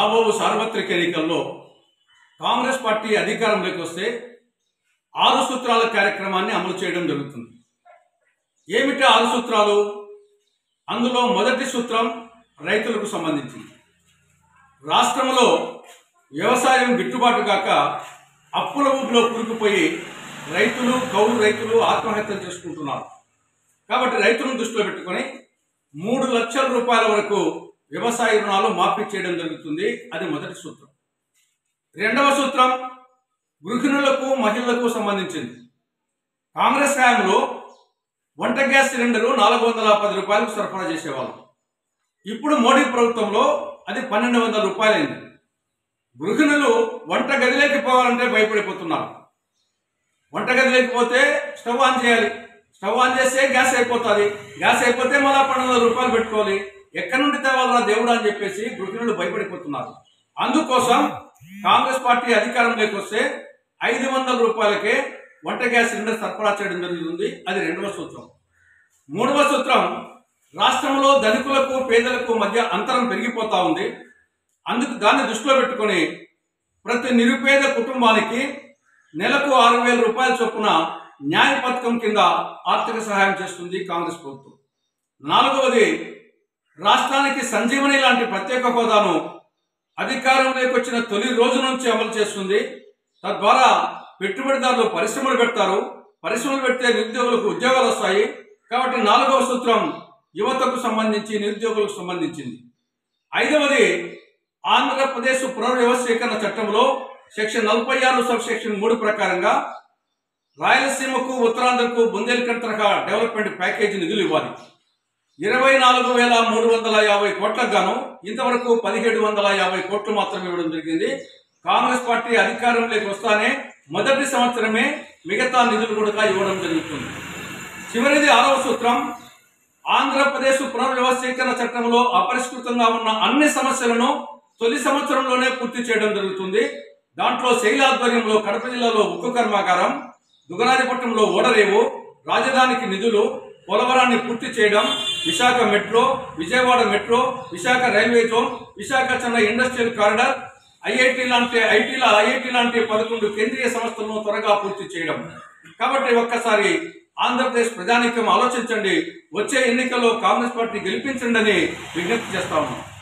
రాబో సార్వత్రిక ఎన్నికల్లో కాంగ్రెస్ పార్టీ అధికారంలోకి వస్తే ఆరు సూత్రాల కార్యక్రమాన్ని అమలు చేయడం జరుగుతుంది ఏమిటి ఆరు సూత్రాలు అందులో మొదటి సూత్రం రైతులకు సంబంధించింది రాష్ట్రంలో వ్యవసాయం గిట్టుబాటు కాక అప్పుల ఊబిలో కూరుకుపోయి రైతులు కౌలు రైతులు ఆత్మహత్యలు చేసుకుంటున్నారు కాబట్టి రైతులను దృష్టిలో పెట్టుకొని మూడు లక్షల రూపాయల వరకు వ్యవసాయ రుణాలు మాఫీ చేయడం జరుగుతుంది అది మొదటి సూత్రం రెండవ సూత్రం గృహిణులకు మహిళలకు సంబంధించింది కాంగ్రెస్ హయాంలో వంట గ్యాస్ సిలిండరు నాలుగు వందల పది రూపాయలకు సరఫరా చేసేవాళ్ళు ఇప్పుడు మోడీ ప్రభుత్వంలో అది పన్నెండు వందల రూపాయలైంది గృహిణులు వంట గదిలోకి పోవాలంటే భయపడిపోతున్నారు వంట గదిలోకి పోతే స్టవ్ ఆన్ చేయాలి స్టవ్ ఆన్ చేస్తే గ్యాస్ అయిపోతుంది గ్యాస్ అయిపోతే మళ్ళీ పన్నెండు వందల రూపాయలు పెట్టుకోవాలి ఎక్కడి నుండి తేవాలరా దేవుడు అని చెప్పేసి గృహిణులు భయపడిపోతున్నారు అందుకోసం కాంగ్రెస్ పార్టీ అధికారంలోకి వస్తే ఐదు వందల రూపాయలకే వంట గ్యాస్ సిలిండర్ సరఫరా చేయడం జరుగుతుంది అది రెండవ సూత్రం మూడవ సూత్రం రాష్ట్రంలో ధనికులకు పేదలకు మధ్య అంతరం పెరిగిపోతా ఉంది అందుకు దాన్ని దృష్టిలో పెట్టుకొని ప్రతి నిరుపేద కుటుంబానికి నెలకు ఆరు వేల రూపాయల చొప్పున న్యాయ పథకం కింద ఆర్థిక సహాయం చేస్తుంది కాంగ్రెస్ ప్రభుత్వం నాలుగవది రాష్ట్రానికి సంజీవని లాంటి ప్రత్యేక హోదాను అధికారంలోకి వచ్చిన తొలి రోజు నుంచి అమలు చేస్తుంది తద్వారా పెట్టుబడిదారులు పరిశ్రమలు పెడతారు పరిశ్రమలు పెడితే నిరుద్యోగులకు ఉద్యోగాలు వస్తాయి కాబట్టి నాలుగవ సూత్రం యువతకు సంబంధించి నిరుద్యోగులకు సంబంధించింది ఐదవది ఆంధ్రప్రదేశ్ పునర్వ్యవస్థీకరణ చట్టంలో సెక్షన్ నలభై ఆరు సబ్ సెక్షన్ మూడు ప్రకారంగా రాయలసీమకు ఉత్తరాంధ్రకు బుందేల్ఖండ్ తరహా డెవలప్మెంట్ ప్యాకేజీ నిధులు ఇవ్వాలి ఇరవై నాలుగు వేల మూడు వందల యాభై కోట్లకు గాను ఇంతవరకు పదిహేడు వందల యాభై కోట్లు మాత్రమే ఇవ్వడం జరిగింది కాంగ్రెస్ పార్టీ అధికారంలోకి వస్తానే మొదటి సంవత్సరమే మిగతా నిధులు కూడా ఇవ్వడం జరుగుతుంది చివరిది ఆరవ సూత్రం ఆంధ్రప్రదేశ్ పునర్వ్యవస్థీకరణ చట్టంలో అపరిష్కృతంగా ఉన్న అన్ని సమస్యలను తొలి సంవత్సరంలోనే పూర్తి చేయడం జరుగుతుంది దాంట్లో శైల ఆధ్వర్యంలో కడప జిల్లాలో ఉక్కు కర్మాగారం దుగరాజపట్నంలో ఓడరేవు రాజధానికి నిధులు పోలవరాన్ని పూర్తి చేయడం Visakha metro Vijayawada metro Visakha railway zone Visakha Chennai industrial corridor IIT లాంటి ఐటీల ఐఐటి లాంటి పదకొండు కేంద్రీయ సంస్థలను త్వరగా పూర్తి చేయడం కాబట్టి ఒక్కసారి ఆంధ్రప్రదేశ్ ప్రజానీకం ఆలోచించండి వచ్చే ఎన్నికల్లో కాంగ్రెస్ పార్టీ గెలిపించండి అని విజ్ఞప్తి చేస్తా ఉన్నాం